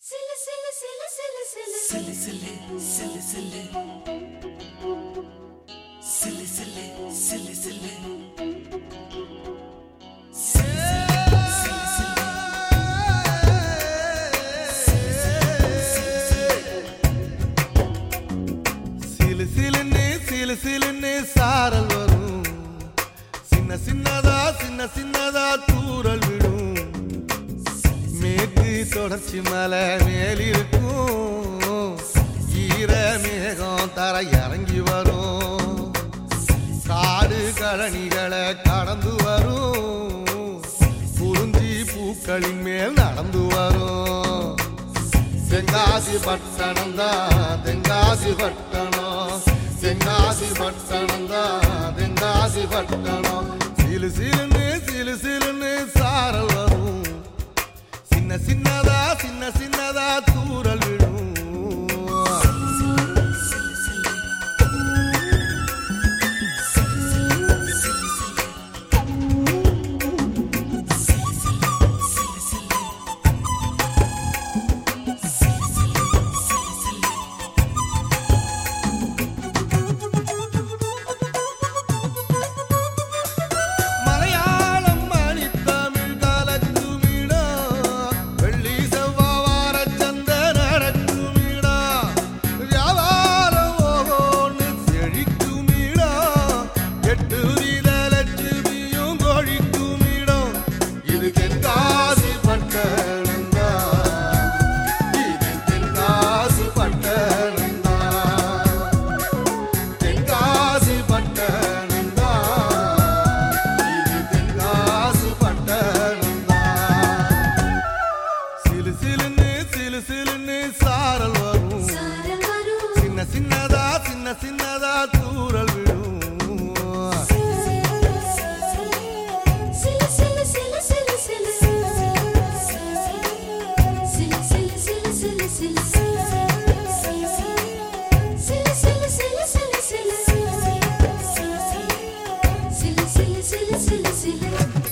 சிலு சிலு சிலு சிலு சிலு சிலு சிலு சிலு சிலு சிலு சிலு சிலு சிலு சிலு சிலுன்னு சிலு சிலுன்னு சாரல் வரும் சின்ன சின்னதா சின்ன சின்னதா தூரல் விடும் மேற்கு தொடர்ச்சி மலை மேலிருக்கும் ஈர மேகம் தர இறங்கி வரும் காடு கழனிகளை கடந்து வரும் குறிஞ்சி பூக்களின் மேல் நடந்து வரும் தென்காசி பட்டணம் தான் தென்காசி பட்டணம் தென்காசி பட்டணம் தான் தென்காசி பட்டணம் சிலு சிலுன்னு சிலு சிலுன்னு சாரல் வரும் சின்ன சின்னதா சின்ன சின்னதா தூரல் விடும் மலையாளம் மணி தமிழ் கலக்குமிடா வெள்ளி செவ்வாவார சந்த நடக்குமிடா வியாபாரம் ஓகோன்னு செழிக்குமிடா எட்டு வித லட்சுமியும் கொழிக்குமிடா இது தென்காசி பட்டணந்தா இது தென்காசி பட்டணந்தா தென்காசி பட்டணந்தா இது தென்காசி பட்டணந்தா சிலு சிலுன்னு சிலு சிலுன்னு சாரல் வரும் சாரல் வரும் சின்ன சின்னதா சின்ன சின்னதா தூரல் விடும் சிலு சிலு சிலு சிலு சிலு சிலு சிலு சிலு சிலு சிலு சிலு சிலு சிலு சிலு சிலு சிலு சிலு சிலு சிலு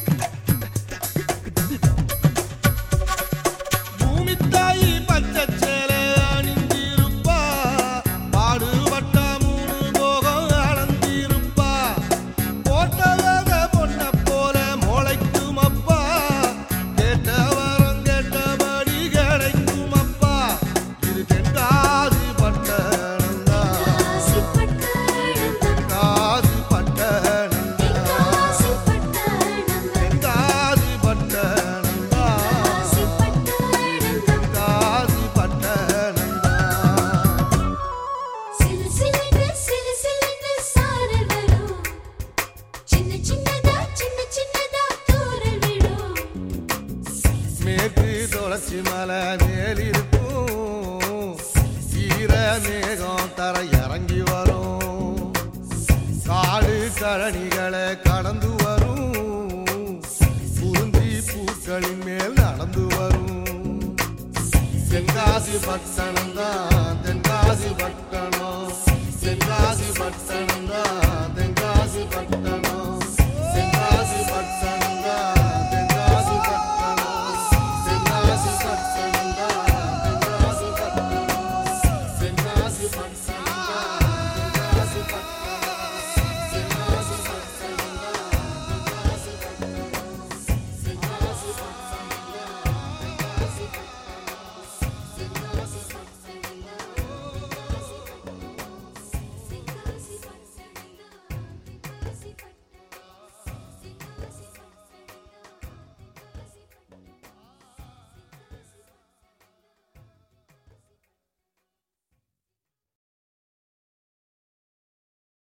பூமி தாயி பச்சை சேலை அணிந்திருப்பா பாடுபட்ட மூணு போகம் அளந்திருப்பா போட்டவக பொண்ண போல முளைக்கும் அப்பா கேட்ட வரம் கேட்டபடி கிடைக்கும் அப்பா இது தென்காசி பட்டணந்தா காசி பட்டணம் காசி பட்டணந்தா காசி பட்டணம் தென்காசி பட்டணந்தா காசி பட்டணம் காசி பட்டணந்தா சிலு சிலுன்னு சிலு சிலுன்னு சாரல் வரும் சின்ன சின்னதா சின்ன சின்னதா தூரல் விடும் மேற்கு தொடர்ச்சி மலை மேலிருக்கும் ஈர மேகம் தர இறங்கி வரும் காடு கழனிகளை கடந்து வரும் குறிஞ்சி பூக்களின் மேல் நடந்து வரும் தென்காசி பட்டணம் தான் தென்காசி பட்டணம் தென்காசி பட்டணம்